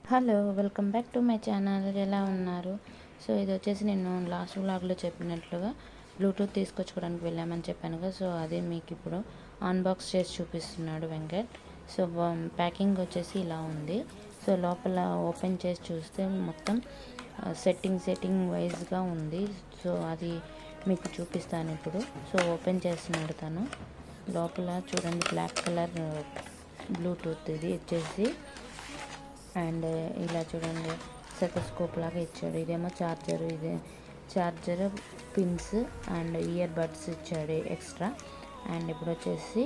hello welcome back to my channel ఎలా ఉన్నారు so ఇది వచ్చేసి నేను లాస్ట్ వ్లాగ్లో చెప్పినట్లుగా బ్లూటూత్ తీసుకొచ్చుకోవడానికి వెళ్ళామని చెప్పాను కదా సో అదే మీకు ఇప్పుడు అన్బాక్స్ చేసి చూపిస్తున్నాడు వెంకట్ సో ప్యాకింగ్ వచ్చేసి ఇలా ఉంది సో లోపల ఓపెన్ చేసి చూస్తే మొత్తం సెట్టింగ్ సెట్టింగ్ వైజ్గా ఉంది సో అది మీకు చూపిస్తాను ఇప్పుడు సో ఓపెన్ చేస్తున్నాడు తను లోపల చూడండి బ్లాక్ కలర్ బ్లూటూత్ ఇది వచ్చేసి అండ్ ఇలా చూడండి సెటోస్కోప్ లాగా ఇచ్చాడు ఇదేమో చార్జర్ ఇది charger pins and ear buds ఇచ్చాడు ఎక్స్ట్రా అండ్ ఇప్పుడు వచ్చేసి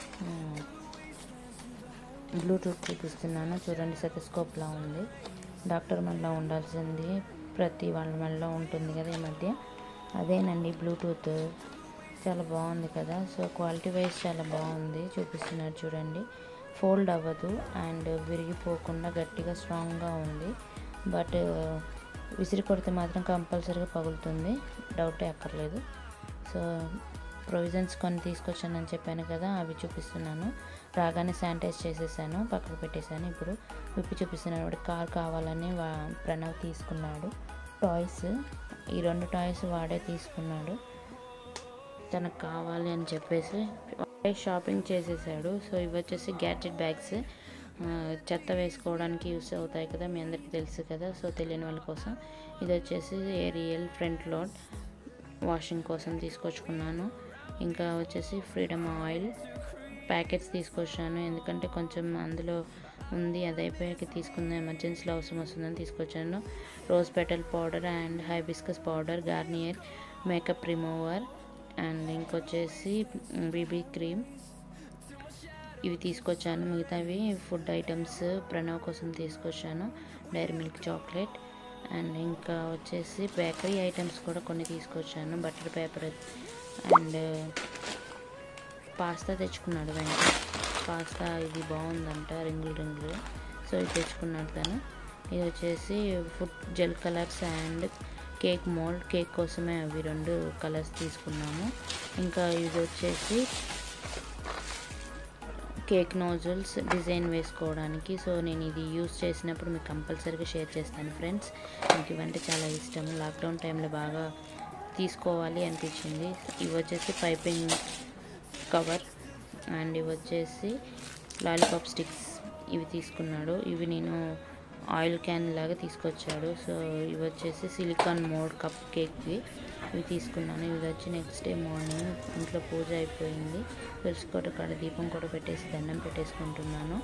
బ్లూటూత్ చూపిస్తున్నాను చూడండి సెటోస్కోప్ లా ఉంది డాక్టర్ మనలో ఉండాల్సింది ప్రతి వాళ్ళ మనలో ఉంటుంది కదా ఈ మధ్య అదేనండి బ్లూటూత్ చాలా బాగుంది కదా సో క్వాలిటీ వైజ్ చాలా బాగుంది చూపిస్తున్నారు చూడండి ఫోల్డ్ అవ్వదు అండ్ విరిగిపోకుండా గట్టిగా స్ట్రాంగ్గా ఉంది బట్ విసిరి కొడితే మాత్రం కంపల్సరీగా పగులుతుంది డౌటే అక్కర్లేదు సో ప్రొవిజన్స్ కొన్ని తీసుకొచ్చానని చెప్పాను కదా అవి చూపిస్తున్నాను రాగానే శానిటైజ్ చేసేసాను పక్కకు పెట్టేశాను ఇప్పుడు విప్పి చూపిస్తున్నాను వాడికి కార్ కావాలని వా ప్రణవ్ తీసుకున్నాడు టాయ్స్ ఈ రెండు టాయ్స్ వాడే తీసుకున్నాడు తనకు కావాలి అని చెప్పేసి షాపింగ్ చేసేసాడు సో ఇవి వచ్చేసి గ్యాడ్జెట్ బ్యాగ్స్ చెత్త వేసుకోవడానికి యూస్ అవుతాయి కదా మీ అందరికీ తెలుసు కదా సో తెలియని వాళ్ళ కోసం ఇది వచ్చేసి ఏరియల్ ఫ్రంట్ లోడ్ వాషింగ్ కోసం తీసుకొచ్చుకున్నాను ఇంకా వచ్చేసి ఫ్రీడమ్ ఆయిల్ ప్యాకెట్స్ తీసుకొచ్చాను ఎందుకంటే కొంచెం అందులో ఉంది అది అయిపోయాక తీసుకుందాం ఎమర్జెన్సీలో అవసరం వస్తుందని తీసుకొచ్చాను rose petal powder and hibiscus powder Garnier makeup remover and ఇంకొచ్చేసి బీబీ క్రీమ్ ఇవి తీసుకొచ్చాను మిగతావి ఫుడ్ ఐటమ్స్ ప్రణవ్ కోసం తీసుకొచ్చాను డైరీ మిల్క్ చాక్లెట్ అండ్ ఇంకా వచ్చేసి బేకరీ ఐటమ్స్ కూడా కొన్ని తీసుకొచ్చాను బటర్ పేపర్ అండ్ పాస్తా తెచ్చుకున్నాడు వెంట పాస్తా ఇది బాగుందంట రింగులు రింగులు సో ఇది తెచ్చుకున్నాడు తను ఇది వచ్చేసి food gel colours and cake mould cake కోసమే అవి రెండు కలర్స్ తీసుకున్నాము ఇంకా ఇది వచ్చేసి కేక్ నోజల్స్ డిజైన్ వేసుకోవడానికి సో నేను ఇది యూస్ చేసినప్పుడు మీకు కంపల్సరీగా షేర్ చేస్తాను ఫ్రెండ్స్ నాకు ఇవంటే చాలా ఇష్టం లాక్డౌన్ టైంలో బాగా తీసుకోవాలి అనిపించింది ఇవి వచ్చేసి పైపింగ్ కవర్ అండ్ ఇవి వచ్చేసి లాలీపాప్ స్టిక్స్ ఇవి తీసుకున్నాడు ఇవి నేను ఆయిల్ క్యాన్ లాగా తీసుకొచ్చాడు సో ఇవి వచ్చేసి సిలికాన్ మోడ్ కప్ కేక్వి ఇవి తీసుకున్నాను ఇవి వచ్చి నెక్స్ట్ డే మార్నింగ్ ఇంట్లో పూజ అయిపోయింది తులసి కోట కాడ దీపం కూడా పెట్టేసి దండం పెట్టేసుకుంటున్నాను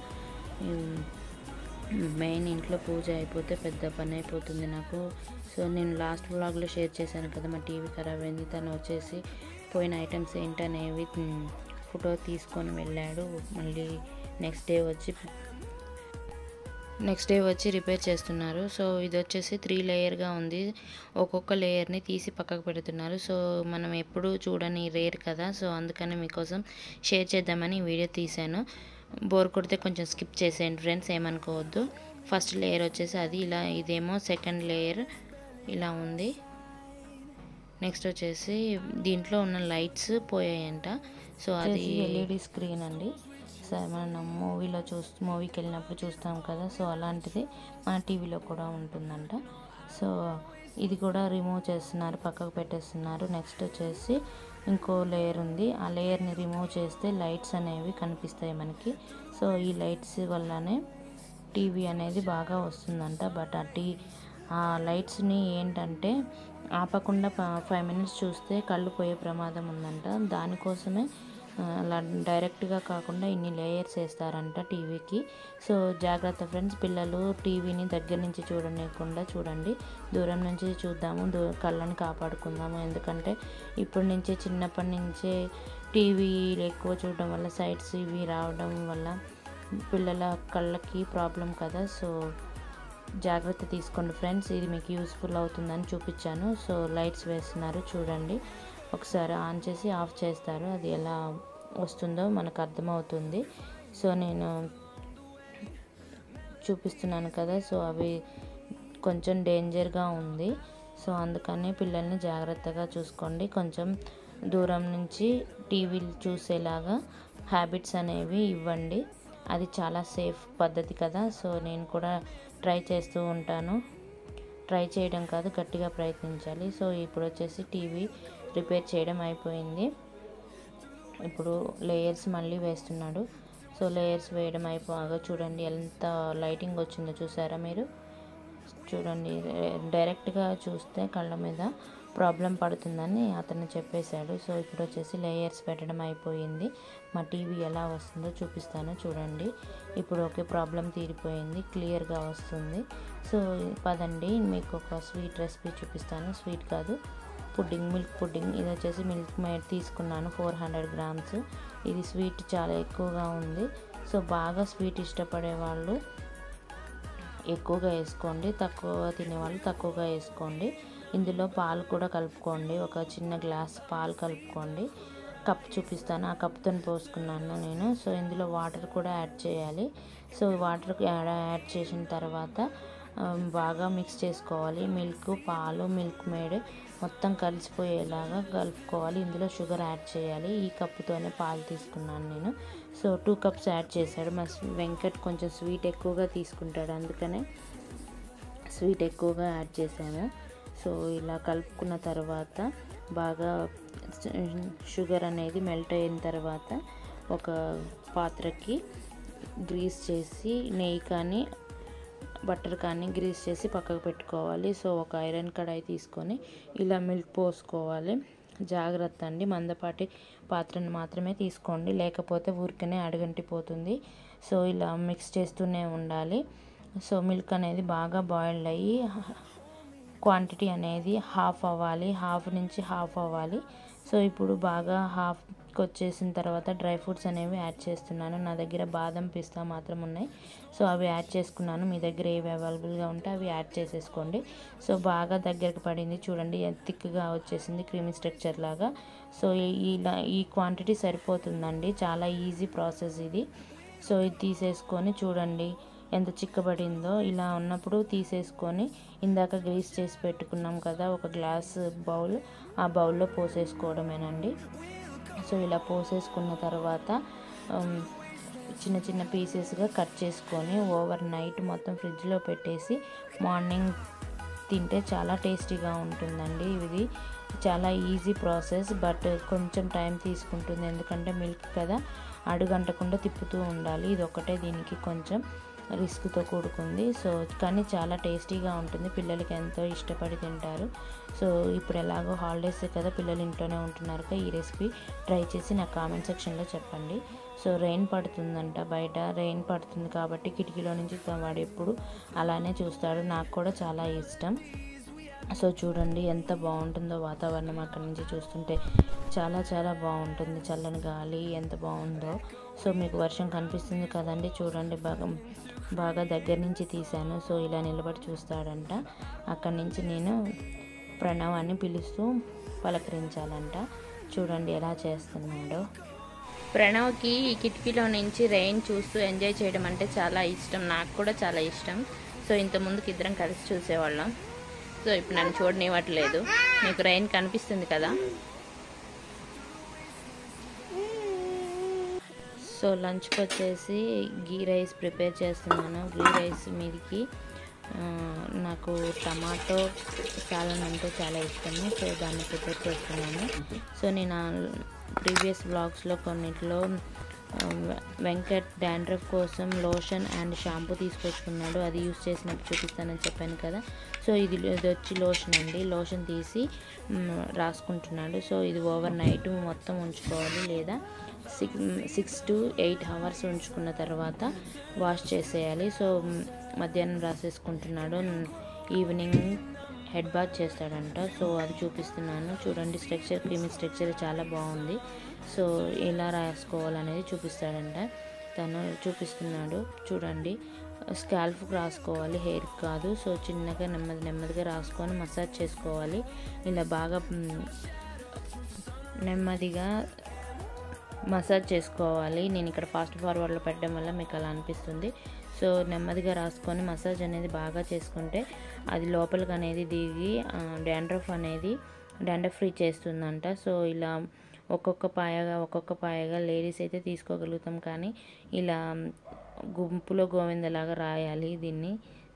మెయిన్ ఇంట్లో పూజ అయిపోతే పెద్ద పని అయిపోతుంది నాకు సో నేను లాస్ట్ వ్లాగ్లో షేర్ చేశాను కదా మా టీవీ ఖరాబ్ అయింది తను వచ్చేసి పోయిన ఐటమ్స్ ఏంటనేవి ఫోటో తీసుకొని వెళ్ళాడు మళ్ళీ నెక్స్ట్ డే వచ్చి నెక్స్ట్ డే వచ్చి రిపేర్ చేస్తున్నారు సో ఇది వచ్చేసి త్రీ లేయర్గా ఉంది ఒక్కొక్క లేయర్ని తీసి పక్కకు పెడుతున్నారు సో మనం ఎప్పుడు చూడని రేర్ కదా సో అందుకని మీకోసం షేర్ చేద్దామని వీడియో తీశాను బోర్ కొడితే కొంచెం స్కిప్ చేసేయండి ఫ్రెండ్స్ ఏమనుకోవద్దు ఫస్ట్ లేయర్ వచ్చేసి అది ఇలా ఇదేమో సెకండ్ లేయర్ ఇలా ఉంది నెక్స్ట్ వచ్చేసి దీంట్లో ఉన్న లైట్స్ పోయాయంట సో అది ఎల్ఈడి స్క్రీన్ అండి సరే మనం మూవీలో చూస్ మూవీకి వెళ్ళినప్పుడు చూస్తాం కదా సో అలాంటిది మన టీవీలో కూడా ఉంటుందంట సో ఇది కూడా రిమూవ్ చేస్తున్నారు పక్కకు పెట్టేస్తున్నారు నెక్స్ట్ వచ్చేసి ఇంకో లేయర్ ఉంది ఆ లేయర్ని రిమూవ్ చేస్తే లైట్స్ అనేవి కనిపిస్తాయి మనకి సో ఈ లైట్స్ వల్లనే టీవీ అనేది బాగా వస్తుందంట బట్ ఆ టీ ఆ లైట్స్ని ఏంటంటే ఆపకుండా ఫైవ్ మినిట్స్ చూస్తే కళ్ళు పోయే ప్రమాదం ఉందంట దానికోసమే అలా డైరెక్ట్గా కాకుండా ఇన్ని లేయర్స్ వేస్తారంట టీవీకి సో జాగ్రత్త ఫ్రెండ్స్ పిల్లలు టీవీని దగ్గర నుంచి చూడలేకుండా చూడండి దూరం నుంచి చూద్దాము దూ కళ్ళని కాపాడుకుందాము ఎందుకంటే ఇప్పటి నుంచే చిన్నప్పటి నుంచే టీవీ ఎక్కువ చూడడం వల్ల సైట్స్ ఇవి రావడం వల్ల పిల్లల కళ్ళకి ప్రాబ్లం కదా సో జాగ్రత్త తీసుకోండి ఫ్రెండ్స్ ఇది మీకు యూస్ఫుల్ అవుతుందని చూపించాను సో లైట్స్ వేస్తున్నారు చూడండి ఒకసారి ఆన్ చేసి ఆఫ్ చేస్తారు అది ఎలా వస్తుందో మనకు అర్థమవుతుంది సో నేను చూపిస్తున్నాను కదా సో అవి కొంచెం డేంజర్గా ఉంది సో అందుకని పిల్లల్ని జాగ్రత్తగా చూసుకోండి కొంచెం దూరం నుంచి టీవీలు చూసేలాగా హ్యాబిట్స్ అనేవి ఇవ్వండి అది చాలా సేఫ్ పద్ధతి కదా సో నేను కూడా ట్రై చేస్తూ ఉంటాను ట్రై చేయడం కాదు గట్టిగా ప్రయత్నించాలి సో ఇప్పుడు వచ్చేసి టీవీ రిపేర్ చేయడం అయిపోయింది ఇప్పుడు లేయర్స్ మళ్ళీ వేస్తున్నాడు సో లేయర్స్ వేయడం అయిపోగా చూడండి ఎంత లైటింగ్ వచ్చిందో చూసారా మీరు చూడండి డైరెక్ట్గా చూస్తే కళ్ళ మీద ప్రాబ్లం పడుతుందని అతను చెప్పేశాడు సో ఇప్పుడు వచ్చేసి లేయర్స్ పెట్టడం అయిపోయింది మా టీవీ ఎలా వస్తుందో చూపిస్తాను చూడండి ఇప్పుడు ఒకే ప్రాబ్లం తీరిపోయింది క్లియర్గా వస్తుంది సో పదండి మీకు ఒక స్వీట్ రెసిపీ చూపిస్తాను స్వీట్ కాదు పుడ్డింగ్ మిల్క్ పుడ్డింగ్ ఇది వచ్చేసి మిల్క్ మేడ్ తీసుకున్నాను ఫోర్ హండ్రెడ్ గ్రామ్స్ ఇది స్వీట్ చాలా ఎక్కువగా ఉంది సో బాగా స్వీట్ ఇష్టపడే వాళ్ళు ఎక్కువగా వేసుకోండి తక్కువగా తినేవాళ్ళు తక్కువగా వేసుకోండి ఇందులో పాలు కూడా కలుపుకోండి ఒక చిన్న గ్లాస్ పాలు కలుపుకోండి కప్ చూపిస్తాను ఆ కప్తో పోసుకున్నాను నేను సో ఇందులో వాటర్ కూడా యాడ్ చేయాలి సో వాటర్ యాడ్ చేసిన తర్వాత బాగా మిక్స్ చేసుకోవాలి మిల్క్ పాలు మిల్క్ మేడ్ మొత్తం కలిసిపోయేలాగా కలుపుకోవాలి ఇందులో షుగర్ యాడ్ చేయాలి ఈ కప్పుతోనే పాలు తీసుకున్నాను నేను సో టూ కప్స్ యాడ్ చేశాడు మా వెంకట్ కొంచెం స్వీట్ ఎక్కువగా తీసుకుంటాడు అందుకనే స్వీట్ ఎక్కువగా యాడ్ చేసాము సో ఇలా కలుపుకున్న తర్వాత బాగా షుగర్ అనేది మెల్ట్ అయిన తర్వాత ఒక పాత్రకి గ్రీస్ చేసి నెయ్యి కానీ బటర్ కానీ గ్రీస్ చేసి పక్కకు పెట్టుకోవాలి సో ఒక ఐరన్ కడాయి తీసుకొని ఇలా మిల్క్ పోసుకోవాలి జాగ్రత్త అండి మందపాటి పాత్రను మాత్రమే తీసుకోండి లేకపోతే ఊరికనే అడుగంటిపోతుంది సో ఇలా మిక్స్ చేస్తూనే ఉండాలి సో మిల్క్ అనేది బాగా బాయిల్డ్ అయ్యి క్వాంటిటీ అనేది హాఫ్ అవ్వాలి హాఫ్ నుంచి హాఫ్ అవ్వాలి సో ఇప్పుడు బాగా హాఫ్కి వచ్చేసిన తర్వాత డ్రై ఫ్రూట్స్ అనేవి యాడ్ చేస్తున్నాను నా దగ్గర బాదం పిస్తా మాత్రం ఉన్నాయి సో అవి యాడ్ చేసుకున్నాను మీ దగ్గర ఏవి అవైలబుల్గా ఉంటే అవి యాడ్ చేసేసుకోండి సో బాగా దగ్గరకు పడింది చూడండి థిక్గా వచ్చేసింది క్రీమీ స్ట్రక్చర్ లాగా సో ఇలా ఈ క్వాంటిటీ సరిపోతుందండి చాలా ఈజీ ప్రాసెస్ ఇది సో ఇది తీసేసుకొని చూడండి ఎంత చిక్కబడిందో ఇలా ఉన్నప్పుడు తీసేసుకొని ఇందాక గ్రీస్ చేసి పెట్టుకున్నాం కదా ఒక గ్లాస్ బౌల్ ఆ బౌల్లో పోసేసుకోవడమేనండి సో ఇలా పోసేసుకున్న తర్వాత చిన్న చిన్న పీసెస్గా కట్ చేసుకొని ఓవర్ నైట్ మొత్తం ఫ్రిడ్జ్లో పెట్టేసి మార్నింగ్ తింటే చాలా టేస్టీగా ఉంటుందండి ఇది చాలా ఈజీ ప్రాసెస్ బట్ కొంచెం టైం తీసుకుంటుంది ఎందుకంటే మిల్క్ కదా అడుగంటకుండా తిప్పుతూ ఉండాలి ఇది ఒకటే దీనికి కొంచెం రిస్క్తో కూడుకుంది సో కానీ చాలా టేస్టీగా ఉంటుంది పిల్లలకి ఎంతో ఇష్టపడి తింటారు సో ఇప్పుడు ఎలాగో హాలిడేస్ కదా పిల్లలు ఇంట్లోనే ఉంటున్నారు కదా ఈ రెసిపీ ట్రై చేసి నా కామెంట్ సెక్షన్లో చెప్పండి సో రెయిన్ పడుతుందంట బయట రెయిన్ పడుతుంది కాబట్టి కిటికీలో నుంచి వాడు ఎప్పుడు అలానే చూస్తాడు నాకు కూడా చాలా ఇష్టం సో చూడండి ఎంత బాగుంటుందో వాతావరణం అక్కడి నుంచి చూస్తుంటే చాలా చాలా బాగుంటుంది చల్లని గాలి ఎంత బాగుందో సో మీకు వర్షం కనిపిస్తుంది కదండి చూడండి బాగా బాగా దగ్గర నుంచి తీశాను సో ఇలా నిలబడి చూస్తాడంట అక్కడి నుంచి నేను ప్రణవాన్ని పిలుస్తూ పలకరించాలంట చూడండి ఎలా చేస్తున్నాడో ప్రణవ్కి ఈ కిటికీలో నుంచి రెయిన్ చూస్తూ ఎంజాయ్ చేయడం అంటే చాలా ఇష్టం నాకు కూడా చాలా ఇష్టం సో ఇంత ముందుకు ఇద్దరం కలిసి చూసేవాళ్ళం సో ఇప్పుడు నన్ను చూడనివ్వట్లేదు మీకు రెయిన్ కనిపిస్తుంది కదా సో లంచ్కి వచ్చేసి గీ రైస్ ప్రిపేర్ చేస్తున్నాను గీ రైస్ మీదకి ఆ, నాకు టమాటో సాలన్ అంటే చాలా ఇష్టము సో దాన్ని ప్రిపేర్ చేస్తున్నాను సో నేను ప్రీవియస్ బ్లాగ్స్లో కొన్నిట్లో ఆ, వెంకట్ డాండ్రఫ్ కోసం లోషన్ అండ్ షాంపూ తీసుకొచ్చుకున్నాడు అది యూస్ చేసినప్పుడు చూపిస్తానని చెప్పాను కదా సో ఇది ఇది వచ్చి లోషన్ అండి లోషన్ తీసి మ్, రాసుకుంటున్నాడు సో ఇది ఓవర్ నైట్ మొత్తం ఉంచుకోవాలి లేదా six six to eight hours ఉంచుకున్న తర్వాత వాష్ చేసేయాలి సో మ్, మధ్యాహ్నం రాసేసుకుంటున్నాడు ఈవినింగ్ హెడ్ బాత్ చేస్తాడంట సో అది చూపిస్తున్నాను చూడండి స్ట్రక్చర్ క్రీమీ స్ట్రక్చర్ చాలా బాగుంది సో ఎలా రాసుకోవాలనేది చూపిస్తాడంట తను చూపిస్తున్నాడు చూడండి స్కాల్ఫ్కి రాసుకోవాలి హెయిర్ కాదు సో చిన్నగా నెమ్మది నెమ్మదిగా రాసుకొని మసాజ్ చేసుకోవాలి ఇలా బాగా మ్, నెమ్మదిగా మసాజ్ చేసుకోవాలి నేను ఇక్కడ ఫాస్ట్ ఫార్వర్డ్లో పెట్టడం వల్ల మీకు అలా అనిపిస్తుంది సో నెమ్మదిగా రాసుకొని మసాజ్ అనేది బాగా చేసుకుంటే అది లోపలికి అనేది దిగి డాండ్రఫ్ అనేది డాండ్రఫ్ ఫ్రీ చేస్తుందంట సో ఇలా ఒక్కొక్క పాయగా ఒక్కొక్క పాయగా లేడీస్ అయితే తీసుకోగలుగుతాం కానీ ఇలా గుంపులో గోవిందలాగా రాయాలి దీన్ని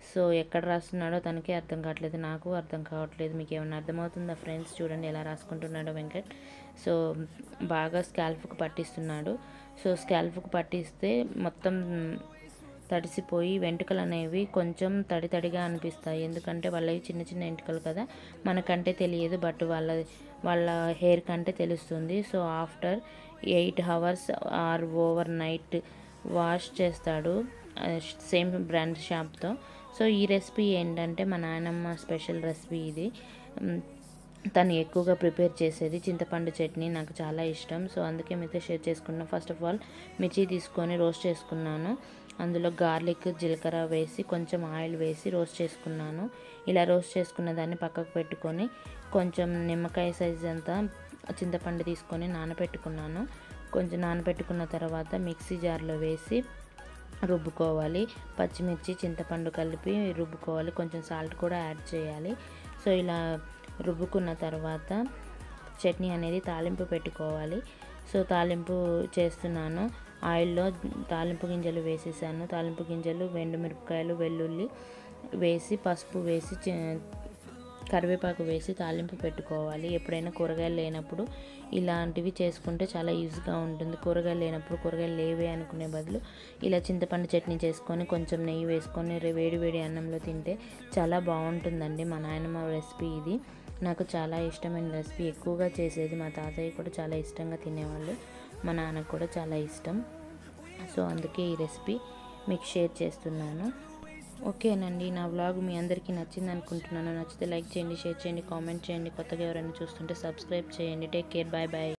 సో ఎక్కడ రాస్తున్నాడో తనకే అర్థం కావట్లేదు నాకు అర్థం కావట్లేదు మీకు ఏమైనా అర్థమవుతుందా ఫ్రెండ్స్ చూడండి ఎలా రాసుకుంటున్నాడో వెంకట్ సో బాగా స్కాల్ఫ్కి పట్టిస్తున్నాడు సో స్కాల్ఫ్కి పట్టిస్తే మొత్తం తడిసిపోయి వెంట్రుకలు అనేవి కొంచెం తడి తడిగా అనిపిస్తాయి ఎందుకంటే వాళ్ళవి చిన్న చిన్న వెంట్రుకలు కదా మనకంటే తెలియదు బట్ వాళ్ళ వాళ్ళ హెయిర్ కంటే తెలుస్తుంది so after eight hours or overnight wash చేస్తాడు సేమ్ బ్రాండ్ షాంప్తో సో ఈ రెసిపీ ఏంటంటే మా నాయనమ్మ స్పెషల్ రెసిపీ ఇది మ్, తను ఎక్కువగా ప్రిపేర్ చేసేది చింతపండు చట్నీ నాకు చాలా ఇష్టం సో అందుకే మీతో షేర్ చేసుకున్నాను ఫస్ట్ ఆఫ్ ఆల్ మిర్చి తీసుకొని రోస్ట్ చేసుకున్నాను అందులో గార్లిక్ జీలకర్ర వేసి కొంచెం ఆయిల్ వేసి రోస్ట్ చేసుకున్నాను ఇలా రోస్ట్ చేసుకున్న దాన్ని పక్కకు పెట్టుకొని కొంచెం నిమ్మకాయ సైజ్ అంతా చింతపండు తీసుకొని నానబెట్టుకున్నాను కొంచెం నానబెట్టుకున్న తర్వాత మిక్సీ జార్లో వేసి రుబ్బుకోవాలి పచ్చిమిర్చి చింతపండు కలిపి రుబ్బుకోవాలి కొంచెం సాల్ట్ కూడా యాడ్ చేయాలి సో ఇలా రుబ్బుకున్న తర్వాత చట్నీ అనేది తాలింపు పెట్టుకోవాలి సో తాలింపు చేస్తున్నాను ఆయిల్లో తాలింపు గింజలు వేసేసాను తాలింపు గింజలు మిరపకాయలు వెల్లుల్లి వేసి పసుపు వేసి చి- కరివేపాకు వేసి తాలింపు పెట్టుకోవాలి ఎప్పుడైనా కూరగాయలు లేనప్పుడు ఇలాంటివి చేసుకుంటే చాలా ఈజీగా ఉంటుంది కూరగాయలు లేనప్పుడు కూరగాయలు లేవే అనుకునే బదులు ఇలా చింతపండు చట్నీ చేసుకొని కొంచెం నెయ్యి వేసుకొని రే- వేడి వేడి అన్నంలో తింటే చాలా బాగుంటుందండి మా నాయనమ్మ రెసిపీ ఇది నాకు చాలా ఇష్టమైన రెసిపీ ఎక్కువగా చేసేది మా తాతయ్య కూడా చాలా ఇష్టంగా తినేవాళ్ళు మా నాన్నకు కూడా చాలా ఇష్టం సో అందుకే ఈ రెసిపీ మీకు షేర్ చేస్తున్నాను ఓకేనండి నా వ్లాగ్ మీ అందరికీ నచ్చింది అనుకుంటున్నాను నచ్చితే లైక్ చేయండి షేర్ చేయండి కామెంట్ చేయండి కొత్తగా ఎవరైనా చూస్తుంటే సబ్స్క్రైబ్ చేయండి టేక్ కేర్ బాయ్ బాయ్